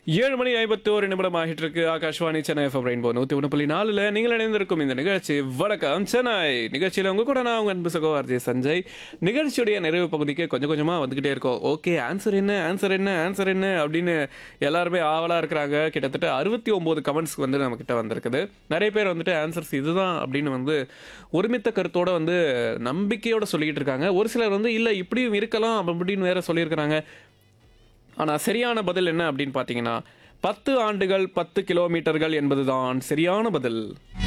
ஏழு மணி ஐம்பத்தி ஒரு நிமிடம் ஆகிட்டு இருக்கு ஆகாஷ்வாணி சென்னை எஃப்எம் ரெயின்போ நூத்தி ஒன்று புள்ளி நாலுல நீங்கள் இணைந்திருக்கும் இந்த நிகழ்ச்சி வணக்கம் சென்னை நிகழ்ச்சியில உங்க கூட நான் உங்க அன்பு சகோதரி சஞ்சய் நிகழ்ச்சியுடைய நிறைவு பகுதிக்கு கொஞ்சம் கொஞ்சமா வந்துகிட்டே இருக்கோம் ஓகே ஆன்சர் என்ன ஆன்சர் என்ன ஆன்சர் என்ன அப்படின்னு எல்லாருமே ஆவலா இருக்கிறாங்க கிட்டத்தட்ட அறுபத்தி ஒன்பது கமெண்ட்ஸ் வந்து நம்ம கிட்ட வந்திருக்குது நிறைய பேர் வந்துட்டு ஆன்சர்ஸ் இதுதான் அப்படின்னு வந்து ஒருமித்த கருத்தோட வந்து நம்பிக்கையோட சொல்லிக்கிட்டு இருக்காங்க ஒரு சிலர் வந்து இல்ல இப்படியும் இருக்கலாம் அப்படின்னு வேற சொல்லியிருக்கிறாங்க ஆனால் சரியான பதில் என்ன அப்படின்னு பார்த்தீங்கன்னா பத்து ஆண்டுகள் பத்து கிலோமீட்டர்கள் என்பதுதான் சரியான பதில்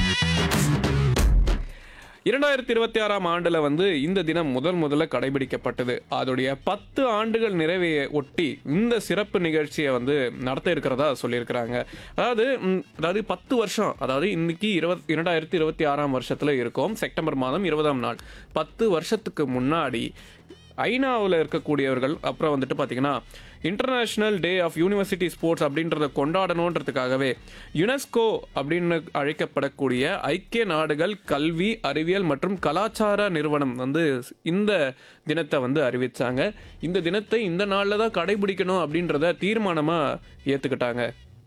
இரண்டாயிரத்தி இருபத்தி ஆறாம் ஆண்டில் வந்து இந்த தினம் முதல் முதல்ல கடைபிடிக்கப்பட்டது அதோடைய பத்து ஆண்டுகள் நிறைவையை ஒட்டி இந்த சிறப்பு நிகழ்ச்சியை வந்து நடத்த இருக்கிறதா சொல்லியிருக்கிறாங்க அதாவது ம், அதாவது பத்து வருஷம் அதாவது இன்னைக்கு இருபத் இரண்டாயிரத்தி இருபத்தி ஆறாம் வருஷத்தில் இருக்கோம் செப்டம்பர் மாதம் இருபதாம் நாள் பத்து வருஷத்துக்கு முன்னாடி ஐநாவில் இருக்கக்கூடியவர்கள் அப்புறம் வந்துட்டு பார்த்தீங்கன்னா international day of university sports அப்படின்றத கொண்டாடணுன்றதுக்காகவே யுனெஸ்கோ அப்படின்னு அழைக்கப்படக்கூடிய ஐக்கிய நாடுகள் கல்வி அறிவியல் மற்றும் கலாச்சார நிறுவனம் வந்து இந்த தினத்தை வந்து அறிவிச்சாங்க இந்த தினத்தை இந்த நாளில் தான் கடைபிடிக்கணும் அப்படின்றத தீர்மானமாக ஏற்றுக்கிட்டாங்க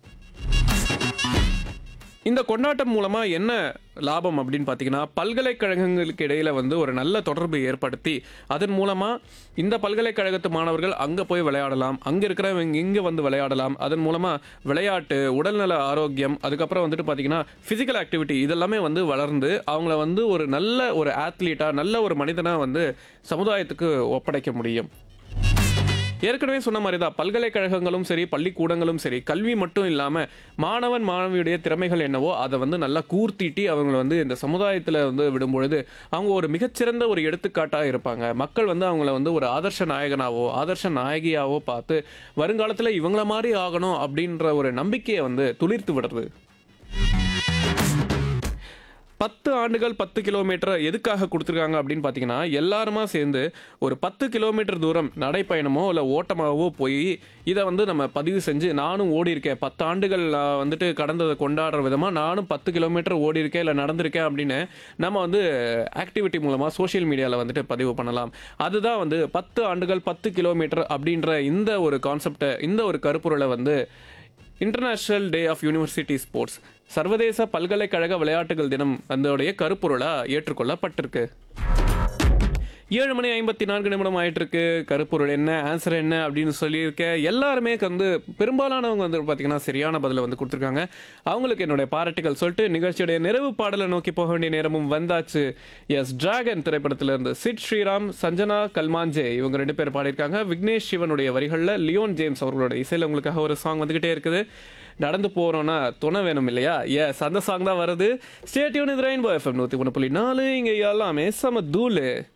இந்த கொண்டாட்டம் மூலமா என்ன லாபம் அப்படின்னு பார்த்தீங்கன்னா பல்கலைக்கழகங்களுக்கு இடையில வந்து ஒரு நல்ல தொடர்பு ஏற்படுத்தி அதன் மூலமா இந்த பல்கலைக்கழகத்து மாணவர்கள் அங்க போய் விளையாடலாம் அங்க இருக்கிறவங்க இங்க வந்து விளையாடலாம் அதன் மூலமா விளையாட்டு உடல்நல ஆரோக்கியம் அதுக்கப்புறம் வந்துட்டு பார்த்தீங்கன்னா பிசிக்கல் ஆக்டிவிட்டி இதெல்லாமே வந்து வளர்ந்து அவங்கள வந்து ஒரு நல்ல ஒரு ஆத்லீட்டா நல்ல ஒரு மனிதனா வந்து சமுதாயத்துக்கு ஒப்படைக்க முடியும் ஏற்கனவே சொன்ன மாதிரி தான் பல்கலைக்கழகங்களும் சரி பள்ளிக்கூடங்களும் சரி கல்வி மட்டும் இல்லாமல் மாணவன் மாணவியுடைய திறமைகள் என்னவோ அதை வந்து நல்லா கூர்த்திட்டி அவங்களை வந்து இந்த சமுதாயத்தில் வந்து விடும்பொழுது அவங்க ஒரு மிகச்சிறந்த ஒரு எடுத்துக்காட்டாக இருப்பாங்க மக்கள் வந்து அவங்கள வந்து ஒரு ஆதர்ஷ நாயகனாவோ ஆதர்ஷ நாயகியாவோ பார்த்து வருங்காலத்தில் இவங்கள மாதிரி ஆகணும் அப்படின்ற ஒரு நம்பிக்கையை வந்து துளிர்த்து விடுறது பத்து ஆண்டுகள் பத்து கிலோமீட்டர் எதுக்காக கொடுத்துருக்காங்க அப்படின்னு பார்த்தீங்கன்னா எல்லாருமா சேர்ந்து ஒரு பத்து கிலோமீட்டர் தூரம் நடைப்பயணமோ இல்லை ஓட்டமாகவோ போய் இதை வந்து நம்ம பதிவு செஞ்சு நானும் ஓடி இருக்கேன் பத்து ஆண்டுகள் நான் வந்துட்டு கடந்ததை கொண்டாடுற விதமாக நானும் பத்து கிலோமீட்டர் ஓடி இருக்கேன் இல்லை நடந்திருக்கேன் அப்படின்னு நம்ம வந்து ஆக்டிவிட்டி மூலமாக சோஷியல் மீடியாவில் வந்துட்டு பதிவு பண்ணலாம் அதுதான் வந்து பத்து ஆண்டுகள் பத்து கிலோமீட்டர் அப்படின்ற இந்த ஒரு கான்செப்டை இந்த ஒரு கருப்பொருளை வந்து international day of university sports சர்வதேச பல்கலைக்கழக விளையாட்டுகள் தினம் அதோடைய கருப்பொருளாக ஏற்றுக்கொள்ளப்பட்டிருக்கு ஏழு மணி ஐம்பத்தி நான்கு நிமிடம் ஆயிட்டு இருக்கு கருப்பொருள் என்ன ஆன்சர் என்ன அப்படின்னு சொல்லியிருக்கேன் எல்லாருமே வந்து பெரும்பாலானவங்க வந்து பார்த்தீங்கன்னா சரியான பதிலை வந்து கொடுத்துருக்காங்க அவங்களுக்கு என்னுடைய பாராட்டுகள் சொல்லிட்டு நிகழ்ச்சியுடைய நிறைவு பாடலை நோக்கி போக வேண்டிய நேரமும் வந்தாச்சு எஸ் டிராகன் திரைப்படத்துல இருந்து சிட் ஸ்ரீராம் சஞ்சனா கல்மாஞ்சே இவங்க ரெண்டு பேர் பாடியிருக்காங்க விக்னேஷ் சிவனுடைய வரிகளில் லியோன் ஜேம்ஸ் அவர்களோட இசையில் உங்களுக்காக ஒரு சாங் வந்துகிட்டே இருக்குது நடந்து போறோம்னா துணை வேணும் இல்லையா எஸ் அந்த சாங் தான் வருது ஸ்டேட்யூன் இது ரெயின்போ எஃப்எம் நூற்றி ஒன்று புள்ளி நாலு இங்கே எல்லாமே சம தூளு